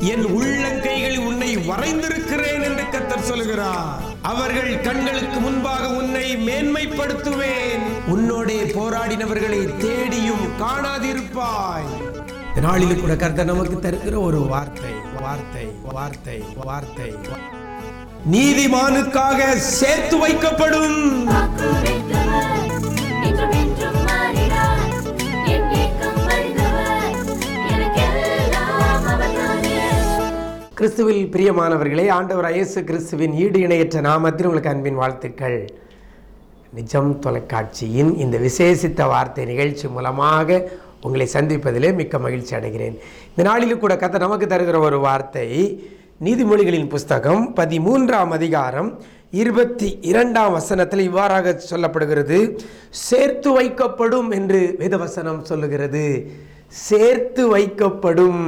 என் உள்ளங்கைகளில் உன்னை வரைந்திருக்கிறேன் என்று கர்த்தர் சொல்கிறார் அவர்கள் கண்களுக்கு முன்பாக உன்னை மேன்மைப்படுத்துவேன் உன்னோடே போராடினவர்களை தேடியும் காணாதிருப்பாய் இந்த நாளில் கூட கர்த்தர் நமக்கு தருகிற ஒரு வார்த்தை வார்த்தை வார்த்தை வார்த்தை நீதிமானுக்காக சேர்த்து வைக்கப்படும் வாக்குரைத்தவர், இன்றும் என்றும் மாறினார். என் ஏக்கம் அறிந்தவர், எனக்கெல்லாம் அவர்தானே. கிறிஸ்துவில் பிரியமானவர்களே ஆண்டவர் இயேசு கிறிஸ்துவின் ஈடு இணையற்ற நாமத்தில் உங்களுக்கு அன்பின் வாழ்த்துக்கள் நிஜம் தொலைக்காட்சியின் இந்த விசேஷித்த வார்த்தை நிகழ்ச்சி மூலமாக உங்களை சந்திப்பதிலே மிக்க மகிழ்ச்சி அடைகிறேன் இந்த நாளிலும் கூட கத்த நமக்கு தருகிற ஒரு வார்த்தை நீதிமொழிகளின் புஸ்தகம் பதிமூன்றாம் அதிகாரம் இருபத்தி இரண்டாம் வசனத்தில் இவ்வாறாக சொல்லப்படுகிறது சேர்த்து வைக்கப்படும் என்று வேதவசனம் சொல்லுகிறது சேர்த்து வைக்கப்படும்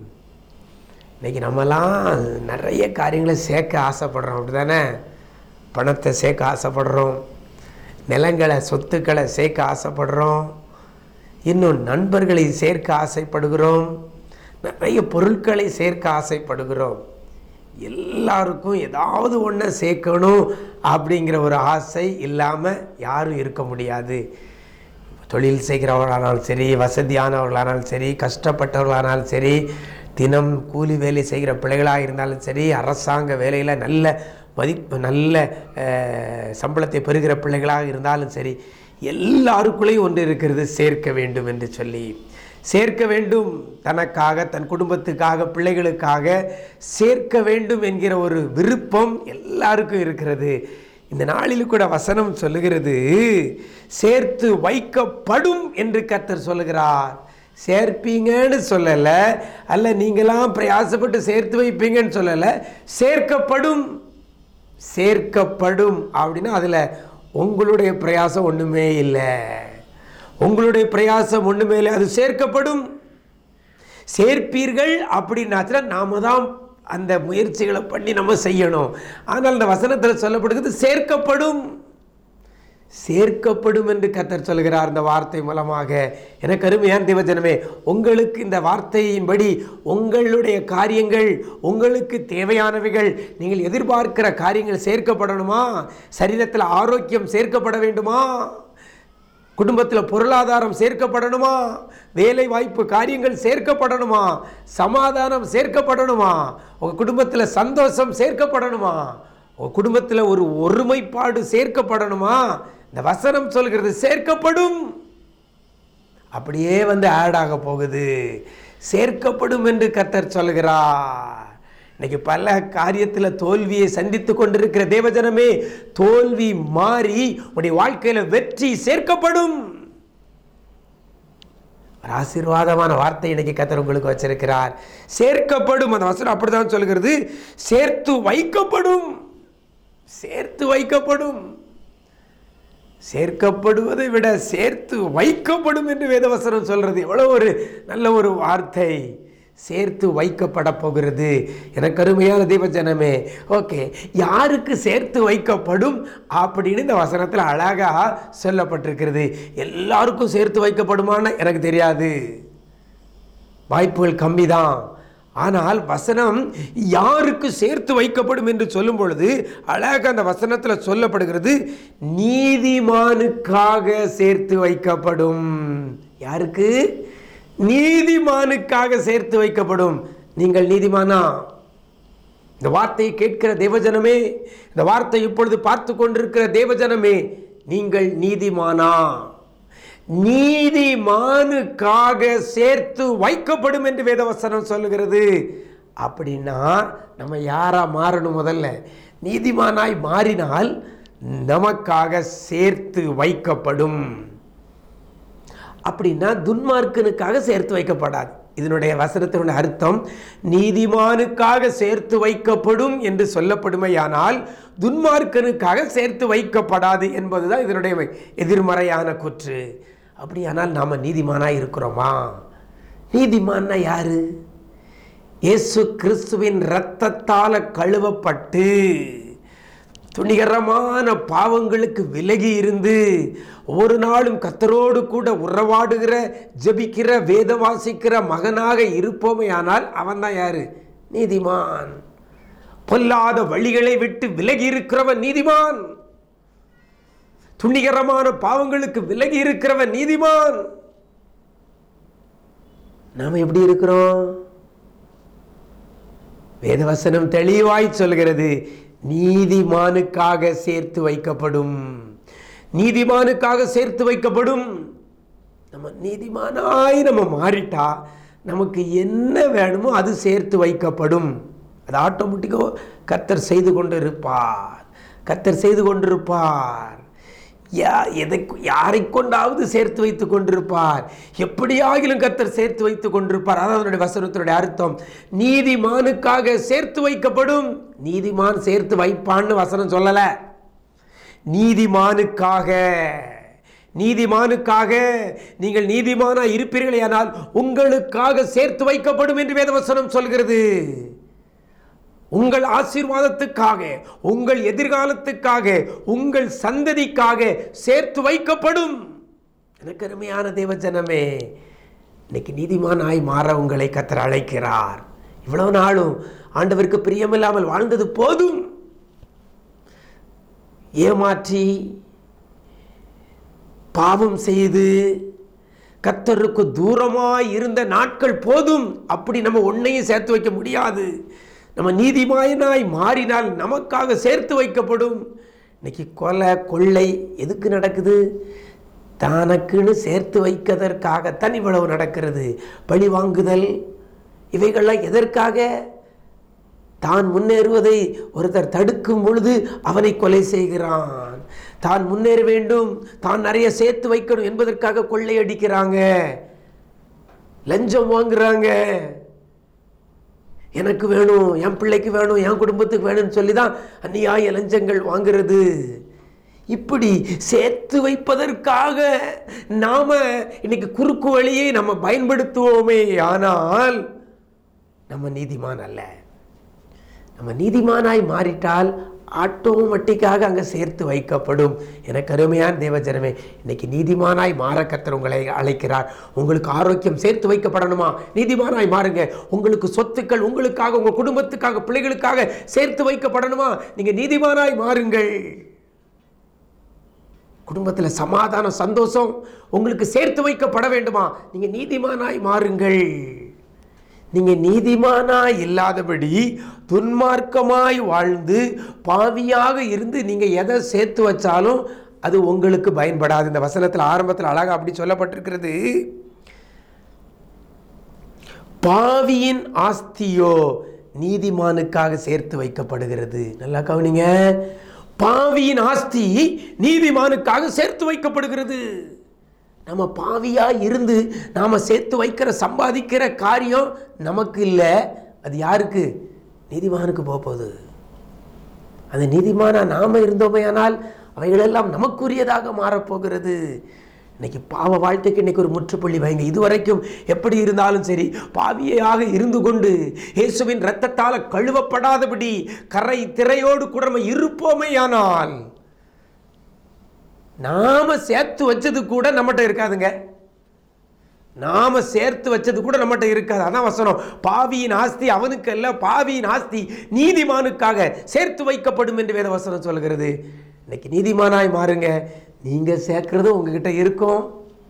இன்னைக்கு நம்மலாம் நிறைய காரியங்களை சேர்க்க ஆசைப்படுறோம் அப்படிதானே பணத்தை சேர்க்க ஆசைப்படுறோம் நிலங்களை சொத்துக்களை சேர்க்க ஆசைப்படுறோம் இன்னும் நண்பர்களை சேர்க்க ஆசைப்படுகிறோம் நிறைய பொருட்களை சேர்க்க ஆசைப்படுகிறோம் எல்லாருக்கும் ஏதாவது ஒன்றை சேர்க்கணும் அப்படிங்கிற ஒரு ஆசை இல்லாமல் யாரும் இருக்க முடியாது தொழில் செய்கிறவர்களானாலும் சரி வசதியானவர்களானாலும் சரி கஷ்டப்பட்டவர்களானாலும் சரி தினம் கூலி வேலை செய்கிற பிள்ளைகளாக இருந்தாலும் சரி அரசாங்க வேலையில் நல்ல மதிப்பு நல்ல அஹ், சம்பளத்தை பெறுகிற பிள்ளைகளாக இருந்தாலும் சரி எல்லாருக்குள்ளேயும் ஒன்று இருக்கிறது சேர்க்க வேண்டும் என்று சொல்லி சேர்க்க வேண்டும் தனக்காக தன் குடும்பத்துக்காக பிள்ளைகளுக்காக சேர்க்க வேண்டும் என்கிற ஒரு விருப்பம் எல்லாருக்கும் இருக்கிறது இந்த நாளில் கூட வசனம் சொல்லுகிறது சேர்த்து வைக்கப்படும் என்று கர்த்தர் சொல்லுகிறார் சேர்ப்பீங்கன்னு சொல்லலை அல்ல நீங்களாம் பிரயாசப்பட்டு சேர்த்து வைப்பீங்கன்னு சொல்லலை சேர்க்கப்படும் சேர்க்கப்படும் அப்படின்னா அதில் உங்களுடைய பிரயாசம் ஒன்றுமே இல்லை உங்களுடைய பிரயாசம் ஒன்றுமே இல்லை அது சேர்க்கப்படும் சேர்ப்பீர்கள் அப்படின்னாச்சுன்னா நாம தான் அந்த முயற்சிகளை பண்ணி நம்ம செய்யணும் ஆனால் அந்த வசனத்தில் சொல்லப்படுகிறது சேர்க்கப்படும் சேர்க்கப்படும் என்று கத்தர் சொல்கிறார் இந்த வார்த்தை மூலமாக எனக்கு அருமையான தேவஜனமே உங்களுக்கு இந்த வார்த்தையின்படி உங்களுடைய காரியங்கள் உங்களுக்கு தேவையானவைகள் நீங்கள் எதிர்பார்க்கிற காரியங்கள் சேர்க்கப்படணுமா சரீரத்தில் ஆரோக்கியம் சேர்க்கப்பட வேண்டுமா குடும்பத்தில் பொருளாதாரம் சேர்க்கப்படணுமா வேலை வாய்ப்பு காரியங்கள் சேர்க்கப்படணுமா சமாதானம் சேர்க்கப்படணுமா உங்கள் குடும்பத்தில் சந்தோஷம் சேர்க்கப்படணுமா உங்கள் குடும்பத்தில் ஒரு ஒருமைப்பாடு சேர்க்கப்படணுமா இந்த வசனம் சொல்கிறது சேர்க்கப்படும் அப்படியே வந்து ஆட் ஆக போகுது சேர்க்கப்படும் என்று கர்த்தர் சொல்கிறார் இன்னைக்கு பல காரியத்தில் தோல்வியை சந்தித்து கொண்டிருக்கிற தேவஜனமே தோல்வி மாறி உடைய வாழ்க்கையில வெற்றி சேர்க்கப்படும் ஒரு ஆசீர்வாதமான வார்த்தை இன்னைக்கு கத்தர் உங்களுக்கு வச்சிருக்கிறார் சேர்க்கப்படும் அந்த வசனம் அப்படிதான் சொல்கிறது சேர்த்து வைக்கப்படும் சேர்த்து வைக்கப்படும் சேர்க்கப்படுவதை விட சேர்த்து வைக்கப்படும் என்று வேதவசனம் சொல்றது எவ்வளவு ஒரு நல்ல ஒரு வார்த்தை சேர்த்து வைக்கப்பட போகிறது எனக்கு அருமையான தேவஜனமே ஓகே யாருக்கு சேர்த்து வைக்கப்படும் அப்படின்னு இந்த வசனத்தில் அழகாக சொல்லப்பட்டிருக்கிறது எல்லாருக்கும் சேர்த்து வைக்கப்படுமான்னு எனக்கு தெரியாது வாய்ப்புகள் கம்மி தான் ஆனால் வசனம் யாருக்கு சேர்த்து வைக்கப்படும் என்று சொல்லும் பொழுது அழகாக அந்த வசனத்தில் சொல்லப்படுகிறது நீதிமானுக்காக சேர்த்து வைக்கப்படும் யாருக்கு நீதிமானுக்காக சேர்த்து வைக்கப்படும் நீங்கள் நீதிமானா இந்த வார்த்தையை கேட்கிற தேவஜனமே இந்த வார்த்தை இப்பொழுது பார்த்து கொண்டிருக்கிற தேவஜனமே நீங்கள் நீதிமானா நீதிமானுக்காக சேர்த்து வைக்கப்படும் என்று வேதவசனம் சொல்லுகிறது அப்படின்னா நம்ம யாரா மாறணும் முதல்ல நீதிமானாய் மாறினால் நமக்காக சேர்த்து வைக்கப்படும் அப்படின்னா துன்மார்க்கனுக்காக சேர்த்து வைக்கப்படாது இதனுடைய வசனத்தினுடைய அர்த்தம் நீதிமானுக்காக சேர்த்து வைக்கப்படும் என்று சொல்லப்படுமையானால் துன்மார்க்கனுக்காக சேர்த்து வைக்கப்படாது என்பதுதான் இதனுடைய எதிர்மறையான கூற்று அப்படியானால் நாம் நீதிமானாக இருக்கிறோமா நீதிமான்னா யாரு இயேசு கிறிஸ்துவின் இரத்தத்தால் கழுவப்பட்டு துணிகரமான பாவங்களுக்கு விலகி இருந்து ஒரு நாளும் கத்தரோடு கூட உறவாடுகிற ஜெபிக்கிற வேத வாசிக்கிற மகனாக இருப்போமே ஆனால் அவன் தான் யாரு நீதிமான் பொல்லாத வழிகளை விட்டு விலகி இருக்கிறவன் நீதிமான் துணிகரமான பாவங்களுக்கு விலகி இருக்கிறவன் நீதிமான் நாம எப்படி இருக்கிறோம் வேதவசனம் தெளிவாய் சொல்கிறது நீதிமானுக்காக சேர்த்து வைக்கப்படும் நீதிமானுக்காக சேர்த்து வைக்கப்படும் நம்ம நீதிமானாய் நம்ம மாறிட்டா நமக்கு என்ன வேணுமோ அது சேர்த்து வைக்கப்படும் அது ஆட்டோமேட்டிக்காக கர்த்தர் செய்து கொண்டு இருப்பார் கர்த்தர் செய்து கொண்டிருப்பார் யா எதை யாரை கொண்டாவது சேர்த்து வைத்து கொண்டிருப்பார் எப்படியாகிலும் கர்த்தர் சேர்த்து வைத்து கொண்டிருப்பார் அதான் அதனுடைய வசனத்தினுடைய அர்த்தம் நீதிமானுக்காக சேர்த்து வைக்கப்படும் நீதிமான் சேர்த்து வைப்பான்னு வசனம் சொல்லலை நீதிமானுக்காக நீதிமானுக்காக நீங்கள் நீதிமானா இருப்பீர்களே ஆனால் உங்களுக்காக சேர்த்து வைக்கப்படும் என்று வேதவசனம் சொல்கிறது உங்கள் ஆசீர்வாதத்துக்காக உங்கள் எதிர்காலத்துக்காக உங்கள் சந்ததிக்காக சேர்த்து வைக்கப்படும் எனக்கு அருமையான தேவஜனமே இன்னைக்கு நீதிமானாய் மாற உங்களை கத்தர் அழைக்கிறார் இவ்வளவு நாளும் ஆண்டவருக்கு பிரியமில்லாமல் வாழ்ந்தது போதும் ஏமாற்றி பாவம் செய்து கத்தருக்கு தூரமாய் இருந்த நாட்கள் போதும் அப்படி நம்ம ஒன்னையும் சேர்த்து வைக்க முடியாது நம்ம நீதிமாயனாய் மாறினால் நமக்காக சேர்த்து வைக்கப்படும் இன்னைக்கு கொலை கொள்ளை எதுக்கு நடக்குது தனக்குன்னு சேர்த்து வைக்கதற்காகத்தான் இவ்வளவு நடக்கிறது பழி வாங்குதல் இவைகள்லாம் எதற்காக தான் முன்னேறுவதை ஒருத்தர் தடுக்கும் பொழுது அவனை கொலை செய்கிறான் தான் முன்னேற வேண்டும் தான் நிறைய சேர்த்து வைக்கணும் என்பதற்காக கொள்ளையடிக்கிறாங்க லஞ்சம் வாங்குறாங்க எனக்கு வேணும் என் பிள்ளைக்கு வேணும் என் குடும்பத்துக்கு வேணும்னு சொல்லி தான் அந்நியாய லஞ்சங்கள் வாங்குறது இப்படி சேர்த்து வைப்பதற்காக நாம இன்னைக்கு குறுக்கு வழியை நம்ம பயன்படுத்துவோமே ஆனால் நம்ம நீதிமான் அல்ல நம்ம நீதிமானாய் மாறிட்டால் ஆட்டோமேட்டிக்காக அங்கே சேர்த்து வைக்கப்படும் எனக்கு அருமையான தேவஜனமே இன்னைக்கு நீதிமானாய் மாற கர்த்தர் உங்களை அழைக்கிறார் உங்களுக்கு ஆரோக்கியம் சேர்த்து வைக்கப்படணுமா நீதிமானாய் மாறுங்க உங்களுக்கு சொத்துக்கள் உங்களுக்காக உங்கள் குடும்பத்துக்காக பிள்ளைகளுக்காக சேர்த்து வைக்கப்படணுமா நீங்கள் நீதிமானாய் மாறுங்கள் குடும்பத்தில் சமாதானம் சந்தோஷம் உங்களுக்கு சேர்த்து வைக்கப்பட வேண்டுமா நீங்கள் நீதிமானாய் மாறுங்கள் நீங்கள் நீதிமானாய் இல்லாதபடி துன்மார்க்கமாய் வாழ்ந்து பாவியாக இருந்து நீங்கள் எதை சேர்த்து வச்சாலும் அது உங்களுக்கு பயன்படாது இந்த வசனத்தில் ஆரம்பத்தில் அழகாக அப்படி சொல்லப்பட்டிருக்கிறது பாவியின் ஆஸ்தியோ நீதிமானுக்காக சேர்த்து வைக்கப்படுகிறது நல்லா கவனிங்க பாவியின் ஆஸ்தி நீதிமானுக்காக சேர்த்து வைக்கப்படுகிறது நம்ம பாவியா இருந்து நாம சேர்த்து வைக்கிற சம்பாதிக்கிற காரியம் நமக்கு இல்லை அது யாருக்கு நீதிமானுக்கு போக போகுது அந்த நீதிமானா நாம இருந்தோமையானால் அவைகளெல்லாம் நமக்குரியதாக மாறப்போகிறது இன்னைக்கு பாவ வாழ்க்கைக்கு இன்னைக்கு ஒரு முற்றுப்புள்ளி வைங்க இதுவரைக்கும் எப்படி இருந்தாலும் சரி பாவியாக இருந்து கொண்டு இயேசுவின் இரத்தத்தால் கழுவப்படாதபடி கரை திரையோடு கூட நம்ம இருப்போமேயானால் நாம சேர்த்து வச்சது கூட நம்மகிட்ட இருக்காதுங்க நாம சேர்த்து வச்சது கூட நம்மகிட்ட இருக்காது அதான் வசனம் பாவியின் ஆஸ்தி அவனுக்கு அல்ல பாவியின் ஆஸ்தி நீதிமானுக்காக சேர்த்து வைக்கப்படும் என்று வேத வசனம் சொல்கிறது இன்னைக்கு நீதிமானாய் மாறுங்க நீங்க சேர்க்கிறது உங்ககிட்ட இருக்கும்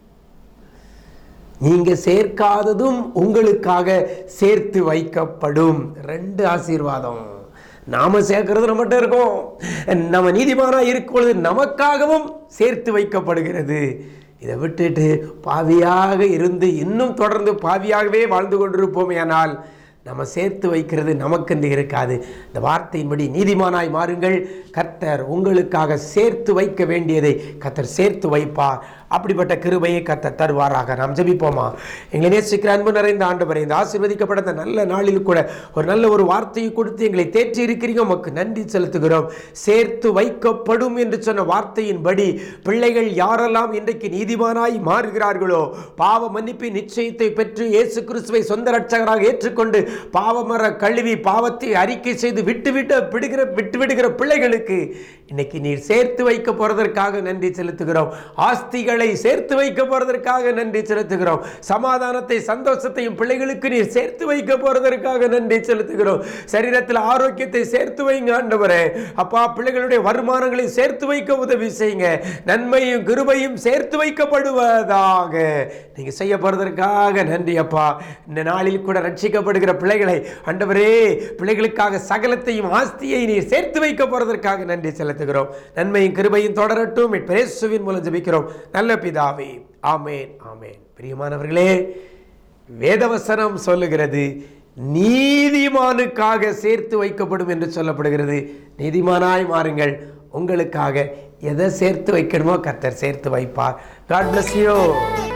நீங்க சேர்க்காததும் உங்களுக்காக சேர்த்து வைக்கப்படும் ரெண்டு ஆசீர்வாதம் நாம சேர்க்கிறது நம்மகிட்ட இருக்கும் நம்ம நீதிமானா இருக்கும் பொழுது நமக்காகவும் சேர்த்து வைக்கப்படுகிறது இதை விட்டுட்டு பாவியாக இருந்து இன்னும் தொடர்ந்து பாவியாகவே வாழ்ந்து கொண்டிருப்போமே ஆனால் நம்ம சேர்த்து வைக்கிறது நமக்கென்று இருக்காது இந்த வார்த்தையின்படி நீதிமானாய் மாறுங்கள் கர்த்தர் உங்களுக்காக சேர்த்து வைக்க வேண்டியதை கர்த்தர் சேர்த்து வைப்பார் அப்படிப்பட்ட கிருபையை கர்த்தர் தருவாராக நாம் ஜெபிப்போமா எங்களை நேசிக்கிற அன்பு நிறைந்த ஆண்டு இந்த ஆசீர்வதிக்கப்பட்ட இந்த நல்ல நாளில் கூட ஒரு நல்ல ஒரு வார்த்தையை கொடுத்து எங்களை தேற்றி இருக்கிறீங்க உமக்கு நன்றி செலுத்துகிறோம் சேர்த்து வைக்கப்படும் என்று சொன்ன வார்த்தையின்படி பிள்ளைகள் யாரெல்லாம் இன்றைக்கு நீதிமானாய் மாறுகிறார்களோ பாவ மன்னிப்பின் நிச்சயத்தை பெற்று இயேசு கிறிஸ்துவை சொந்த ரட்சகராக ஏற்றுக்கொண்டு பாவமர கழுவி பாவத்தை அறிக்கை செய்து விட்டு விட்டு விடுகிற விட்டு விடுகிற பிள்ளைகளுக்கு இன்னைக்கு நீர் சேர்த்து வைக்க போறதற்காக நன்றி செலுத்துகிறோம் ஆஸ்திகள் பிள்ளைகளை சேர்த்து வைக்க போறதற்காக நன்றி செலுத்துகிறோம் சமாதானத்தை சந்தோஷத்தையும் பிள்ளைகளுக்கு நீர் சேர்த்து வைக்க போறதற்காக நன்றி செலுத்துகிறோம் சரீரத்தில் ஆரோக்கியத்தை சேர்த்து வைங்க ஆண்டவரே அப்பா பிள்ளைகளுடைய வருமானங்களை சேர்த்து வைக்க உதவி செய்யுங்க நன்மையும் கிருபையும் சேர்த்து வைக்கப்படுவதாக நீங்க செய்ய போறதற்காக நன்றி அப்பா இந்த நாளில் கூட ரட்சிக்கப்படுகிற பிள்ளைகளை ஆண்டவரே பிள்ளைகளுக்காக சகலத்தையும் ஆஸ்தியை நீர் சேர்த்து வைக்க போறதற்காக நன்றி செலுத்துகிறோம் நன்மையும் கிருபையும் தொடரட்டும் பிரேசுவின் மூலம் ஜெபிக்கிறோம் நல்ல பிதாவே ஆமேன் ஆமேன் பிரியமானவர்களே வேதவசனம் சொல்லுகிறது நீதிமானுக்காக சேர்த்து வைக்கப்படும் என்று சொல்லப்படுகிறது நீதிமானாய் மாறுங்கள் உங்களுக்காக எதை சேர்த்து வைக்கணுமோ கர்த்தர் சேர்த்து வைப்பார் காட் bless you